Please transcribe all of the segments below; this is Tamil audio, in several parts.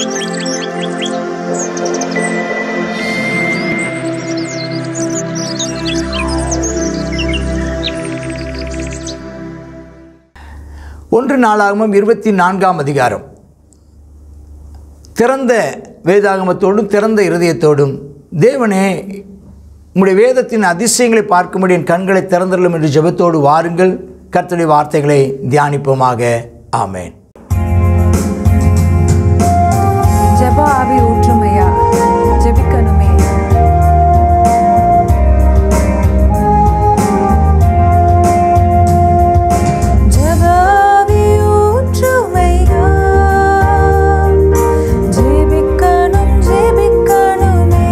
ஒன்று நாளாகமும் இருபத்தி நான்காம் அதிகாரம் திறந்த வேதாகமத்தோடும் திறந்த இருதயத்தோடும் தேவனே உம்முடைய வேதத்தின் அதிசயங்களை பார்க்கும்படி என் கண்களை திறந்துள்ளோம் என்று ஜெபத்தோடு வாருங்கள் கர்த்தருடைய வார்த்தைகளை தியானிப்போமாக ஆமென் ஜெப ஆவி ஊற்றுமையா ஜெபிக்கணுமே ஜெப ஆவி ஊற்றுமையா ஜெபிக்கணும் ஜெபிக்கணுமே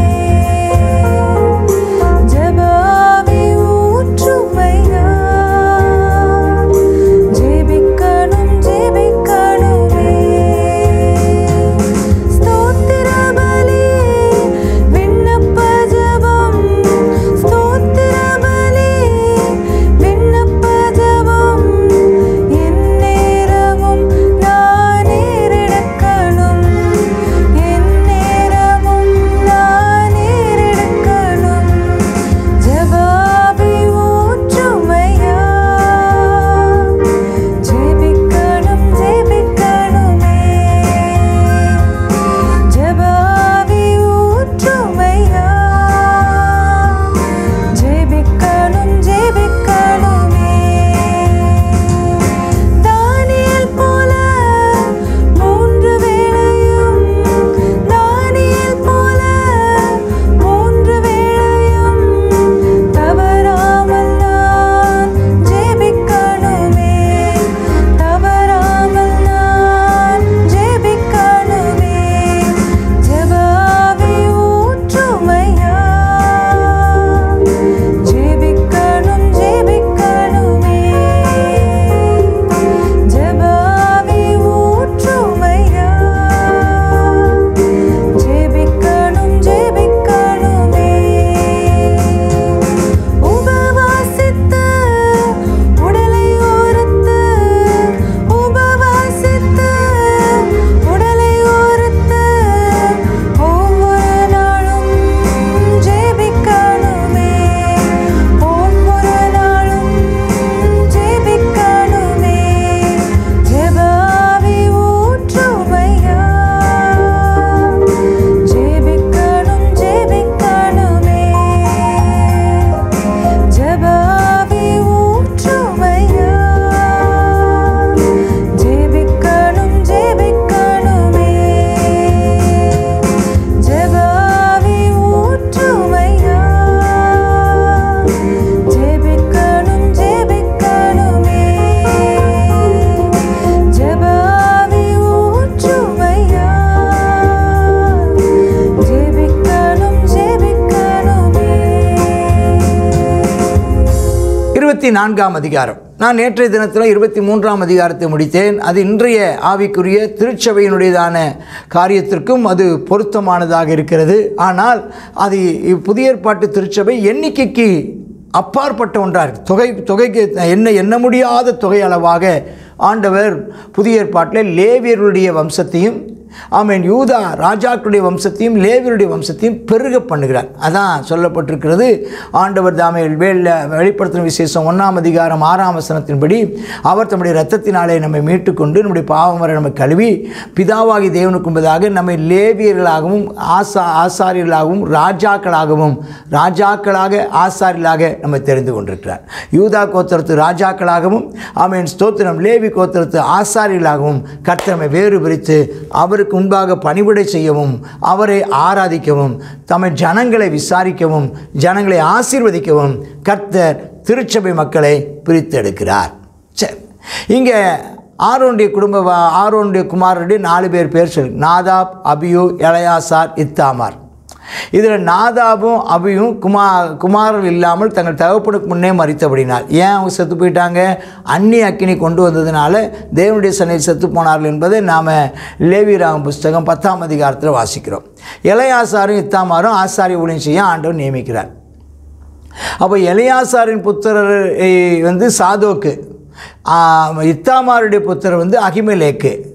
ஜெப ஆவி ஊற்றுமையா ஜெபிக்கணும் ஜெபிக்கணுமே ஸ்தோத்திர பலி விண்ணப்ப ஜெபம் ஸ்தோத்திர பலி விண்ணப்ப ஜெபம் எந்நேரமும் நான் ஏறெடுக்கணும் எந்நேரமும் நான் ஏறெடுக்கணும் ஜெபாவி ஊற்றுமையா ஜெபிக்கணும் ஜெபிக்கணுமே ஜெபாவி ஊற்றுமையா ஜெபிக்கணும் ஜெபிக்கணுமே தானியேல் போல மூன்று வேளையும் தானியேல் போல மூன்று வேளையும் தவறாமல் நான் ஜெபிக்கணுமே தவறாமல் நான் ஜெபிக்கணுமே ஜெபாவி ஊற்றுமையா ஜெபிக்கணும் ஜெபிக்கணுமே ஜெபாவி ஊற்றுமையா ஜெபிக்கணும் ஜெபிக்கணுமே உபவாசித்து உடலை ஓரத்து உபவாசித்து உடலை ஓரத்து ஒவ்வொரு நாளும் ஜெபிக்கணுமே ஒவ்வொரு நாளும் ஜெபிக்கணுமே ஜெபாவி ஊற்றுமையா ஜெபிக்கணும் ஜெபிக்கணுமே ஜெபாவி ஊற்றுமையா ஜெபிக்கணும் ஜெபிக்கணுமே ஜெபாவி ஊற்றுமையா ஜெபிக்கணும் ஜெபிக்கணுமே ஜெபாவி ஊற்றுமையா ஜெபிக்கணும் ஜெபிக்கணுமே இருபத்தி நான்காம் அதிகாரம் நான் நேற்றைய தினத்தில் இருபத்தி மூன்றாம் அதிகாரத்தை முடித்தேன் அது இன்றைய ஆவிக்குரிய திருச்சபையினுடையதான காரியத்திற்கும் அது பொருத்தமானதாக இருக்கிறது ஆனால் அது புதிய ஏற்பாட்டு திருச்சபை எண்ணிக்கைக்கு அப்பாற்பட்ட ஒன்றாக இருக்கு தொகை தொகைக்கு என்ன எண்ண முடியாத தொகை அளவாக ஆண்டவர் புதிய ஏற்பாட்டில் லேவியர்களுடைய வம்சத்தையும் ஆமேன் யூதா ராஜாக்களுடைய வம்சத்தையும் லேவியருடைய வம்சத்தையும் பெருக பண்ணுகிறார் அதான் சொல்லப்பட்டிருக்கிறது ஆண்டவர் தாமே வேல வெளிப்படுத்தின விசேஷம் ஒன்றாம் அதிகாரம் ஆறாம் வசனத்தின்படி அவர் தம்முடைய இரத்தத்தினாலே நம்மை மீட்டுக்கொண்டு நம்முடைய பாவம் வரை நம்மை கழுவி பிதாவாகி தேவனுக்கு முன்பதாக நம்மை லேவியர்களாகவும் ஆசா ஆசாரியர்களாகவும் ராஜாக்களாகவும் ராஜாக்களாக ஆசாரியர்களாக நம்மை தெரிந்து கொண்டிருக்கிறார் யூதா கோத்திரத்து ராஜாக்களாகவும் ஆமேன் ஸ்தோத்திரம் லேவி கோத்திரத்து ஆசாரியர்களாகவும் கர்த்தமை வேறு பிரித்து அவருக்கு முன்பாக பணிவிடை செய்யவும் அவரை ஆராதிக்கவும் தம்மை ஜனங்களை விசாரிக்கவும் ஜனங்களை ஆசீர்வதிக்கவும் கர்த்தர் திருச்சபை மக்களை பிரித்தெடுக்கிறார் சரி இங்கே ஆரோனுடைய குடும்ப வ- ஆரோனுடைய குமாரருடைய நாலு பேர் பேர் சொல்லு நாதாப் அபியு எளையாசார் இத்தாமார் இதில் நாதாபும் அபியும் குமா குமாரர்கள் இல்லாமல் தங்கள் தகப்பனுக்கு முன்னே மறித்தபடினால் ஏன் அவங்க செத்து போயிட்டாங்க அந்நி அக்கினி கொண்டு வந்ததுனால தேவனுடைய சன்னியில் செத்து போனார்கள் என்பதை நாம் லேவிராம் புஸ்தகம் பத்தாம் அதிகாரத்தில் வாசிக்கிறோம் இளையாசாரும் இத்தாமாரும் ஆசாரிய ஊழியம் செய்ய ஆண்டவர் நியமிக்கிறார் அப்போ எலியாசாரின் புத்திரர் eh, வந்து சாதோக்கு ஆ, இத்தாமாருடைய புத்திரர் வந்து அகிமலேக்கு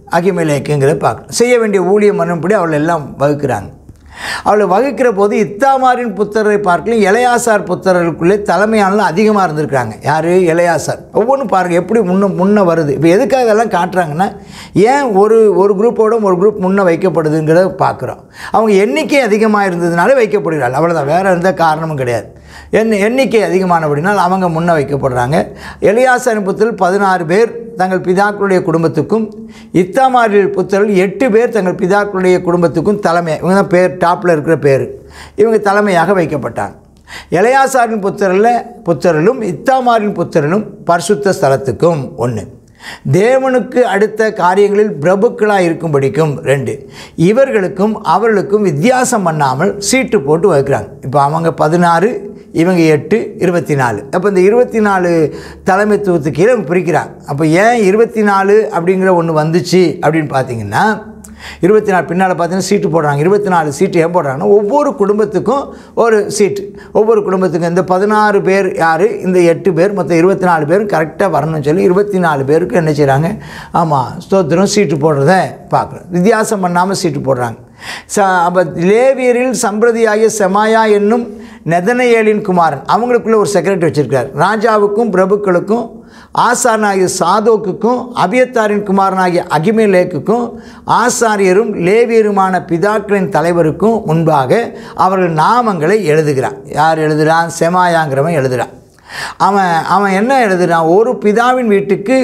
அகிமேலேக்குங்கிறத பார்க்கணும் செய்ய வேண்டிய ஊழியம் மன்னபடி அவள் எல்லாம் வகுக்கிறாங்க அவளை வகுக்கிற போது இத்தாமாரின் புத்தரை பார்க்கலும் இளையாசார் புத்தர்களுக்குள்ளே தலைமையானது அதிகமாக இருந்திருக்காங்க யார் இளையாசார் ஒவ்வொன்றும் பாருங்கள் எப்படி முன்ன முன்ன வருது இப்போ எதுக்காக இதெல்லாம் காட்டுறாங்கன்னா ஏன் ஒரு ஒரு குரூப்போட ஒரு குரூப் முன்ன வைக்கப்படுதுங்கிறத பார்க்குறோம் அவங்க எண்ணிக்கை அதிகமாக இருந்ததுனால வைக்கப்படுகிறாள் அவ்வளோதான் வேறு எந்த காரணமும் கிடையாது எண் எண்ணிக்கை அதிகமானபடினால் அவங்க முன்ன வைக்கப்படுறாங்க எலியாசாரின் புத்தரில் பதினாறு பேர் தங்கள் பிதாக்களுடைய குடும்பத்துக்கும் இத்தாமாரில் புத்தரில் எட்டு பேர் தங்கள் பிதாக்களுடைய குடும்பத்துக்கும் தலைமை இவங்க தான் பேர் டாப்பில் இருக்கிற பேர் இவங்க தலைமையாக வைக்கப்பட்டாங்க எலையாசாரின் புத்தரில் புத்தரிலும் இத்தாமாரின் புத்தரிலும் பரிசுத்த ஸ்தலத்துக்கும் ஒன்று தேவனுக்கு அடுத்த காரியங்களில் பிரபுக்களாக இருக்கும்படிக்கும் ரெண்டு இவர்களுக்கும் அவர்களுக்கும் வித்தியாசம் பண்ணாமல் சீட்டு போட்டு வைக்கிறாங்க இப்போ அவங்க பதினாறு இவங்க எட்டு இருபத்தி நாலு அப்போ இந்த இருபத்தி நாலு தலைமைத்துவத்துக்கு கீழே பிரிக்கிறாங்க அப்போ ஏன் இருபத்தி நாலு அப்படிங்கிற ஒன்று வந்துச்சு அப்படின்னு பார்த்தீங்கன்னா இருபத்தி நாலு பின்னால் பார்த்தீங்கன்னா சீட்டு போடுறாங்க இருபத்தி நாலு சீட்டு ஏன் போடுறாங்கன்னா ஒவ்வொரு குடும்பத்துக்கும் ஒரு சீட்டு ஒவ்வொரு குடும்பத்துக்கும் இந்த பதினாறு பேர் யார் இந்த எட்டு பேர் மொத்தம் இருபத்தி நாலு பேரும் கரெக்டாக வரணும்னு சொல்லி இருபத்தி நாலு பேருக்கு என்ன செய்கிறாங்க ஆமாம் ஸ்தோத்திரம் சீட்டு போடுறத பார்க்குறோம் வித்தியாசம் பண்ணாமல் சீட்டு போடுறாங்க ச அப்போ லேவியரில் சம்பிரதியாகிய செமாயா என்னும் நெதனையேலின் குமாரன் அவங்களுக்குள்ள ஒரு செக்ரட்டரி வச்சுருக்கார் ராஜாவுக்கும் பிரபுக்களுக்கும் ஆசாரனாகிய சாதோக்குக்கும் அபியத்தாரின் குமாரனாகிய அகிமேலேக்குக்கும் ஆசாரியரும் லேவியருமான பிதாக்களின் தலைவருக்கும் முன்பாக அவர்கள் நாமங்களை எழுதுகிறான் யார் எழுதுகிறான் செமாயாங்கிறவன் எழுதுகிறான் அவன் அவன் என்ன எழுதுகிறான் ஒரு பிதாவின் வீட்டுக்கு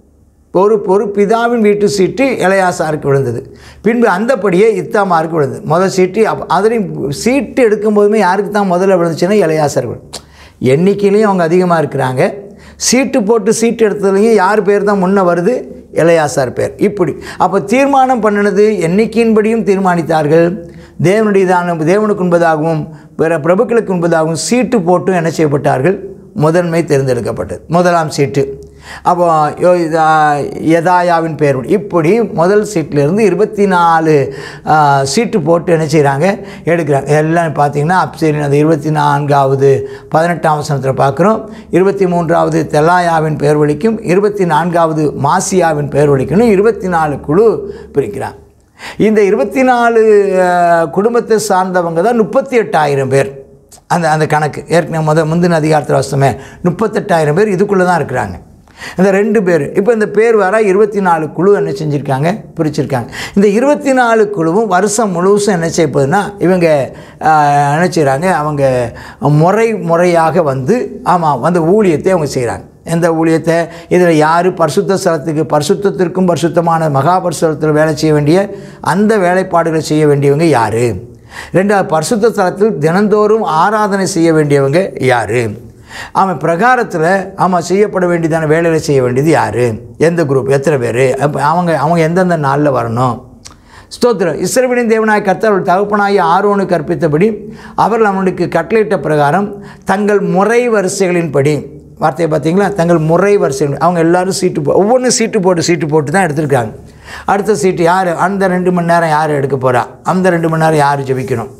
ஒரு ஒரு பிதாவின் வீட்டு சீட்டு இளையாசாருக்கு விழுந்தது பின்பு அந்தப்படியே இத்தாமாருக்கு விழுந்தது முதல் சீட்டு அப் அதுலேயும் சீட்டு எடுக்கும்போதுமே யாருக்கு தான் முதல்ல விழுந்துச்சுன்னா இளையாசார் விழும் எண்ணிக்கையிலையும் அவங்க அதிகமாக இருக்கிறாங்க சீட்டு போட்டு சீட்டு எடுத்ததுலையும் யார் பேர் தான் முன்ன வருது இளையாசார் பேர் இப்படி அப்போ தீர்மானம் பண்ணினது எண்ணிக்கையின்படியும் தீர்மானித்தார்கள் தேவனுடைய தான தேவனுக்கு உண்பதாகவும் பிற பிரபுக்களுக்கு உண்பதாகவும் சீட்டு போட்டும் என்ன செய்யப்பட்டார்கள் முதன்மை தேர்ந்தெடுக்கப்பட்டது முதலாம் சீட்டு அப்போ யோ இதா யதாயாவின் பேர் இப்படி முதல் சீட்டிலிருந்து இருபத்தி நாலு ஆ, சீட்டு போட்டு என்ன செய்கிறாங்க எடுக்கிறாங்க எல்லாம் பார்த்தீங்கன்னா அப்சேரின் அந்த இருபத்தி நான்காவது பதினெட்டாம் வசனத்தில் பார்க்குறோம் இருபத்தி மூன்றாவது தெலாயாவின் பேர் வழிக்கும் இருபத்தி நான்காவது மாசியாவின் பேர் வழிக்கணும் இருபத்தி நாலு குழு பிரிக்கிறாங்க இந்த இருபத்தி நாலு குடும்பத்தை சார்ந்தவங்க தான் முப்பத்தி எட்டாயிரம் பேர் அந்த அந்த கணக்கு ஏற்கனவே முத முந்தின அதிகாரத்தில் வசமே முப்பத்தெட்டாயிரம் பேர் இதுக்குள்ளே தான் இருக்கிறாங்க இந்த ரெண்டு பேர் இப்போ இந்த பேர் வர இருபத்தி நாலு குழு என்ன செஞ்சுருக்காங்க பிரிச்சிருக்காங்க இந்த இருபத்தி நாலு குழுவும் வருஷம் முழுசும் என்ன செய்யப்படுதுன்னா இவங்க ஆஹ், என்ன செய்கிறாங்க அவங்க முறை முறையாக வந்து ஆமாம் வந்து ஊழியத்தை அவங்க செய்கிறாங்க எந்த ஊழியத்தை இதில் யார் பரிசுத்த ஸ்தலத்துக்கு பரிசுத்தத்திற்கும் பரிசுத்தமான மகா பரிசுத்தத்தில் வேலை செய்ய வேண்டிய அந்த வேலைப்பாடுகளை செய்ய வேண்டியவங்க யார் ரெண்டாவது பரிசுத்த ஸ்தலத்தில் தினந்தோறும் ஆராதனை செய்ய வேண்டியவங்க யார் அவன் பிரகாரத்தில் ஆமாம் செய்யப்பட வேண்டியதான வேலைகளை செய்ய வேண்டியது யார் எந்த குரூப் எத்தனை பேர் அப்போ அவங்க அவங்க எந்தெந்த நாளில் வரணும் ஸ்தோத்திரம் இஸ்ரவேலின் தேவனாய் கர்த்தர் அவள் தகப்பனாகி ஆரோனுக்கு கற்பித்தபடி அவர்கள் அவனுக்கு கட்டளையிட்ட பிரகாரம் தங்கள் முறை வரிசைகளின்படி வார்த்தையை பார்த்தீங்களா தங்கள் முறை வரிசைகள் அவங்க எல்லாரும் சீட்டு போ ஒவ்வொன்றும் சீட்டு போட்டு சீட்டு போட்டு தான் எடுத்திருக்காங்க அடுத்த சீட்டு யார் அந்த ரெண்டு மணி நேரம் யார் எடுக்க போகிறா அந்த ரெண்டு மணி நேரம் யார் ஜெபிக்கணும்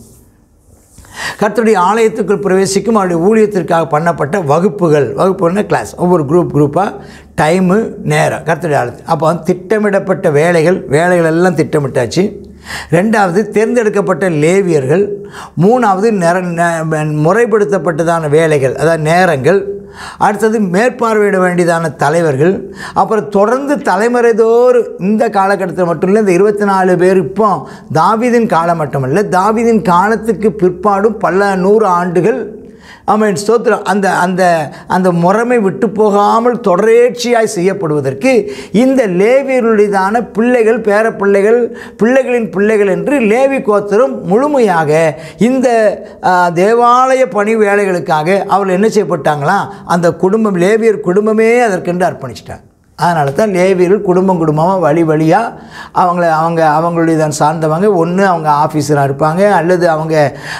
கர்த்தருடைய ஆலயத்துக்குள் பிரவேசிக்கும் அவருடைய ஊழியத்திற்காக பண்ணப்பட்ட வகுப்புகள் வகுப்புகள்னா கிளாஸ் ஒவ்வொரு குரூப் குரூப்பாக டைமு நேரம் கர்த்தருடைய ஆலயத்து அப்போ வந்து திட்டமிடப்பட்ட வேலைகள் வேலைகள் எல்லாம் திட்டமிட்டாச்சு ரெண்டாவது தேர்ந்தெடுக்கப்பட்ட லேவியர்கள் மூணாவது நிற ந- முறைப்படுத்தப்பட்டதான வேலைகள் அதாவது நேரங்கள் அடுத்தது மேற்பார்வையிட வேண்டியதான தலைவர்கள் அப்புறம் தொடர்ந்து தலைமுறைதோறு இந்த காலகட்டத்தில் மட்டும் இல்லை இந்த இருபத்தி நாலு பேர் இப்போ தாவீதின் காலம் மட்டுமல்ல தாவீதின் காலத்துக்கு பிற்பாடும் பல நூறு ஆண்டுகள் ஆமென் ஸ்தோத்திரம் அந்த அந்த அந்த முறைமை விட்டு போகாமல் தொடர்ச்சியாய் செய்யப்படுவதற்கு இந்த லேவியர்களுடையதான பிள்ளைகள் பேர பிள்ளைகள் பிள்ளைகளின் பிள்ளைகள் என்று லேவி கோத்திரம் முழுமையாக இந்த ஆ, தேவாலய பணி வேலைகளுக்காக அவர்கள் என்ன செய்யப்பட்டாங்களாம் அந்த குடும்பம் லேவியர் குடும்பமே அதற்கென்று அர்ப்பணிச்சிட்டாங்க அதனால தான் லேவியர்கள் குடும்பம் குடும்பமாக வழி வழியாக அவங்கள அவங்க அவங்களுடைய தான் சார்ந்தவங்க ஒன்று அவங்க ஆஃபீஸராக இருப்பாங்க அல்லது அவங்க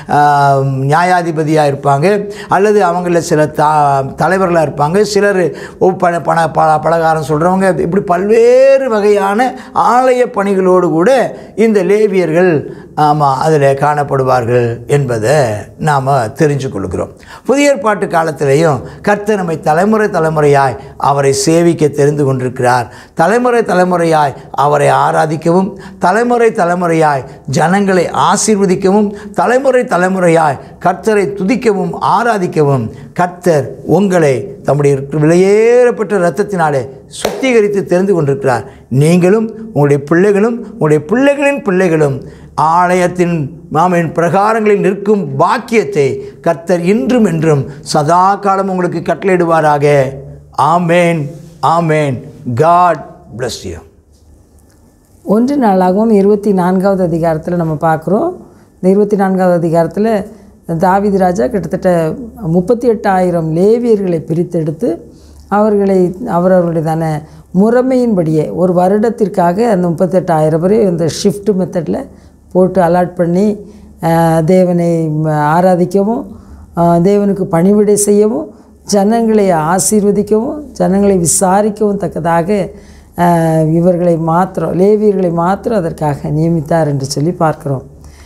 ஆஹ், நியாயாதிபதியாக இருப்பாங்க அல்லது அவங்கள சில தா தலைவர்களாக இருப்பாங்க சிலர் ஒ- பண பண ப பலகாரம் சொல்கிறவங்க இப்படி பல்வேறு வகையான ஆலய பணிகளோடு கூட இந்த லேவியர்கள் ஆமாம் அதில் காணப்படுவார்கள் என்பதை நாம் தெரிஞ்சு கொள்கிறோம் புதிய ஏற்பாட்டு காலத்திலேயும் கர்த்தர் நம்மை தலைமுறை தலைமுறையாய் அவரை சேவிக்க தெரிந்து கொண்டிருக்கிறார் தலைமுறை தலைமுறையாய் அவரை ஆராதிக்கவும் தலைமுறை தலைமுறையாய் ஜனங்களை ஆசீர்வதிக்கவும் தலைமுறை தலைமுறையாய் கர்த்தரை துதிக்கவும் ஆராதிக்கவும் கர்த்தர் உங்களை தம்முடைய விலையேறப்பட்ட இரத்தத்தினாலே சுத்திகரித்து தெரிந்து கொண்டிருக்கிறார் நீங்களும் உங்களுடைய பிள்ளைகளும் உங்களுடைய பிள்ளைகளின் பிள்ளைகளும் ஆலயத்தின் மாமின் பிரகாரங்களில் நிற்கும் பாக்கியத்தை கர்த்தர் இன்றும் என்றும் சதா காலம் உங்களுக்கு கட்டளையிடுவாராக amen amen god bless you ஒன்று நாளாகவும் இருபத்தி நான்காவது அதிகாரத்தில் நம்ம பார்க்குறோம் இந்த இருபத்தி நான்காவது அதிகாரத்தில் தாவீது ராஜா கிட்டத்தட்ட முப்பத்தி எட்டாயிரம் லேவியர்களை பிரித்தெடுத்து அவர்களை அவரவர்களுடையதான முறைமையின்படியே ஒரு வருடத்திற்காக அந்த முப்பத்தெட்டாயிரம் பேரை இந்த ஷிஃப்ட் மெத்தடில் போட்டு அலாட் பண்ணி ஆஹ், தேவனை ம- ஆராதிக்கவும் ஆஹ், தேவனுக்கு பணிவிடை செய்யவும் ஜனங்களை ஆசீர்வதிக்கவும் ஜனங்களை விசாரிக்கவும் தக்கதாக ஆஹ், இவர்களை மாத்திரம் லேவியர்களை மாத்திரம் அதற்காக நியமித்தார் என்று சொல்லி பார்க்கிறோம்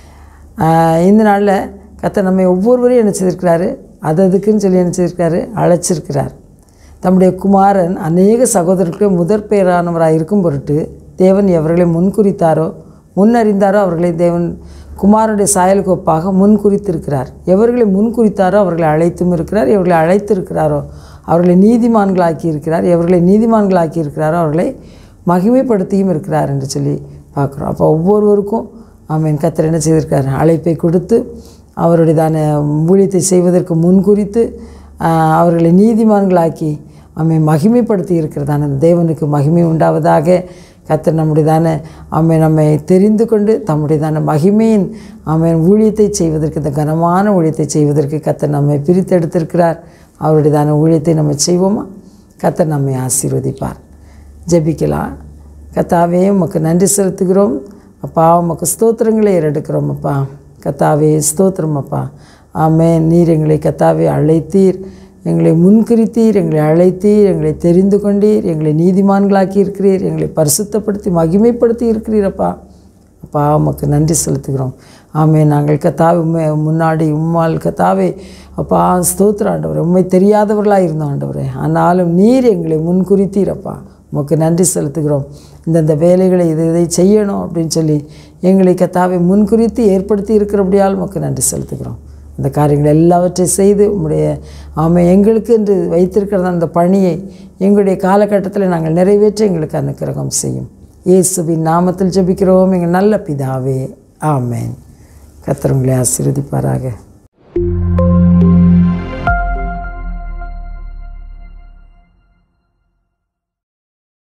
ஆஹ், இந்த நாளில் கர்த்தர் நம்மை ஒவ்வொருவரையும் என்ன செய்திருக்கிறாரு அது அதுக்குன்னு சொல்லி என்ன செய்திருக்காரு அழைச்சிருக்கிறார் தம்முடைய குமாரன் அநேக சகோதரர்களுக்கு முதற் பெயரானவராக இருக்கும் பொருட்டு தேவன் எவர்களை முன்குறித்தாரோ முன்னறிந்தாரோ அவர்களை தேவன் குமாரனுடைய சாயலுக்கு ஒப்பாக முன்குறித்திருக்கிறார் எவர்களை முன்குறித்தாரோ அவர்களை அழைத்தும் இருக்கிறார் எவர்களை அழைத்திருக்கிறாரோ அவர்களை நீதிமான்களாக்கி இருக்கிறார் எவர்களை நீதிமான்களாக்கி இருக்கிறாரோ அவர்களை மகிமைப்படுத்தியும் இருக்கிறார் என்று சொல்லி பார்க்குறோம் அப்போ ஒவ்வொருவருக்கும் ஆமென் கத்தர் என்ன செய்திருக்கார் அழைப்பை கொடுத்து அவருடையதான ஊழியத்தை செய்வதற்கு முன்குறித்து ஆஹ், அவர்களை நீதிமான்களாக்கி அம்மை மகிமைப்படுத்தி இருக்கிறதான அந்த தேவனுக்கு மகிமை உண்டாவதாக கத்தர் நம்முடையதான அம்மை நம்மை தெரிந்து கொண்டு தம்முடையதான மகிமையின் அம்மன் ஊழியத்தை செய்வதற்கு இந்த கனமான ஊழியத்தை செய்வதற்கு கத்தர் நம்மை பிரித்தெடுத்திருக்கிறார் அவருடையதான ஊழியத்தை நம்ம செய்வோமா கத்தர் நம்மை ஆசீர்வதிப்பார் ஜெபிக்கலாம் கத்தாவே உமக்கு நன்றி செலுத்துகிறோம் அப்பா உமக்கு ஸ்தோத்திரங்களை ஏறெடுக்கிறோம் அப்பா கத்தாவே ஸ்தோத்திரம் அப்பா ஆமே நீர் எங்களை கத்தாவே அழைத்தீர் எங்களை முன்குறித்தீர் எங்களை அழைத்தீர் எங்களை தெரிந்து கொண்டீர் எங்களை நீதிமான்களாக்கி இருக்கிறீர் எங்களை பரிசுத்தப்படுத்தி மகிமைப்படுத்தி இருக்கிறீரப்பா அப்பா உமக்கு நன்றி செலுத்துகிறோம் ஆமே நாங்கள் கத்தாவே உண்மை முன்னாடி உம்மால் கத்தாவே அப்பா ஸ்தோத்திர ஆண்டவரே உண்மை தெரியாதவர்களாக இருந்தோம் ஆண்டவரே ஆனாலும் நீர் எங்களை முன்குறித்தீரப்பா உமக்கு நன்றி செலுத்துகிறோம் இந்தந்த வேலைகளை இதை இதை செய்யணும் அப்படின்னு சொல்லி எங்களை கத்தாவை முன்குறித்து ஏற்படுத்தி இருக்கிறபடியால் உமக்கு நன்றி செலுத்துகிறோம் அந்த காரியங்கள் எல்லாவற்றையும் செய்து உம்முடைய ஆமை எங்களுக்கு என்று வைத்திருக்கிற அந்த பணியை எங்களுடைய காலகட்டத்தில் நாங்கள் நிறைவேற்ற எங்களுக்கு அனுக்கிரகம் செய்யும் இயேசுவின் நாமத்தில் ஜெபிக்கிறோம் எங்கள் நல்ல பிதாவே ஆமென் கர்த்தர் உங்களை ஆசீர்வதிப்பாராக